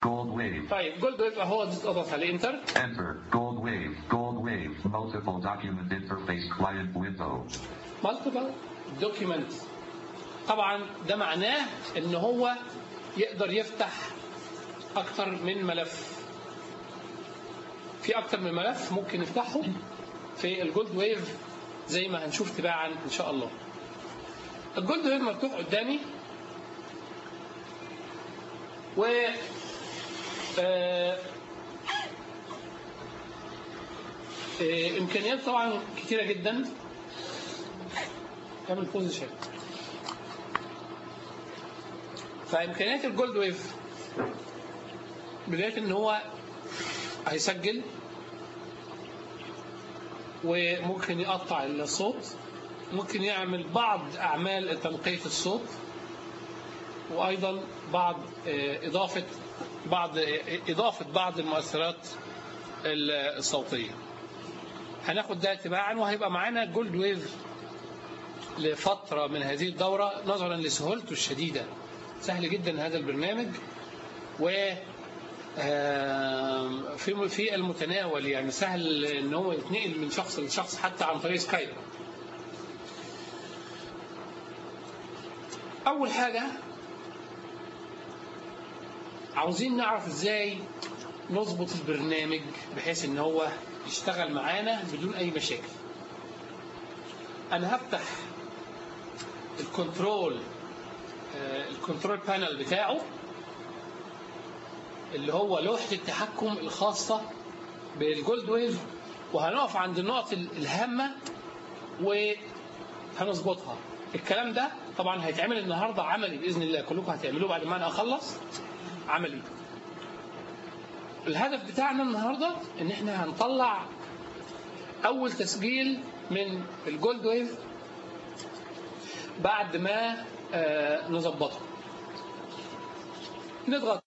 Gold wave. طيب جولد ويف اهو اضغط عليه انتر Enter. Gold wave. Gold wave. Multiple document interface client window. مالتيبل دوكيمنت طبعا ده معناه ان هو يقدر يفتح اكتر من ملف في اكتر من ملف ممكن نفتحه في الجولد ويف زي ما هنشوف تباعا ان شاء الله الجولد ويف مفتوح قدامي و آه، آه، امكانيات طبعا كتيره جدا اعمل بوزيشن فامكانيات الجولد ويف بدايه ان هو هيسجل وممكن يقطع الصوت ممكن يعمل بعض اعمال تنقيه الصوت وايضا بعض آه، اضافه بعض آه، اضافه بعض المؤثرات الصوتيه هناخد ده تباعا وهيبقى معانا جولد ويف لفترة من هذه الدورة نظرا لسهولته الشديدة سهل جدا هذا البرنامج و آم، في في المتناول يعني سهل ان هو يتنقل من شخص لشخص حتى عن طريق سكايب اول حاجة عاوزين نعرف ازاي نظبط البرنامج بحيث ان هو يشتغل معانا بدون اي مشاكل انا هفتح الكنترول آه، الكنترول بانل بتاعه اللي هو لوحة التحكم الخاصة بالجولد ويف وهنقف عند النقط ال- الهامة وهنظبطها الكلام ده طبعا هيتعمل النهاردة عملي بإذن الله كلكم هتعملوه بعد ما أنا أخلص عملي الهدف بتاعنا النهاردة إن إحنا هنطلع أول تسجيل من الجولد ويف بعد ما آه، نظبطه نضغط